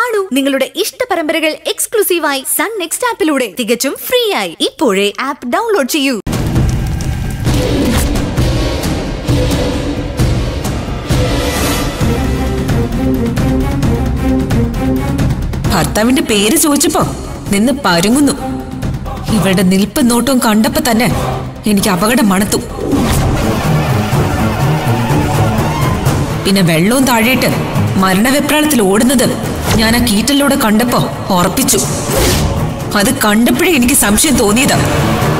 കാണൂ നിങ്ങളുടെ ഇഷ്ട പരമ്പരകൾ എക്സ്ക്ലൂസീവായി സൺ നെക്സ്റ്റ് ആപ്പിലൂടെ തികച്ചും ഫ്രീ ആയി ഇപ്പോഴേ ആപ്പ് ഡൗൺലോഡ് ചെയ്യൂ ഭർത്താവിന്റെ പേര് ചോദിച്ചപ്പോ നിന്ന് പരുങ്ങുന്നു ഇവളുടെ നിൽപ്പ് നോട്ടവും കണ്ടപ്പോ തന്നെ എനിക്ക് അപകടം മണത്തു പിന്നെ വെള്ളവും താഴേട്ട് മരണവെപ്രാളത്തിൽ ഓടുന്നത് ഞാൻ ആ കീറ്റലിലൂടെ കണ്ടപ്പോ ഉറപ്പിച്ചു അത് കണ്ടപ്പോഴേ എനിക്ക് സംശയം തോന്നിയതാ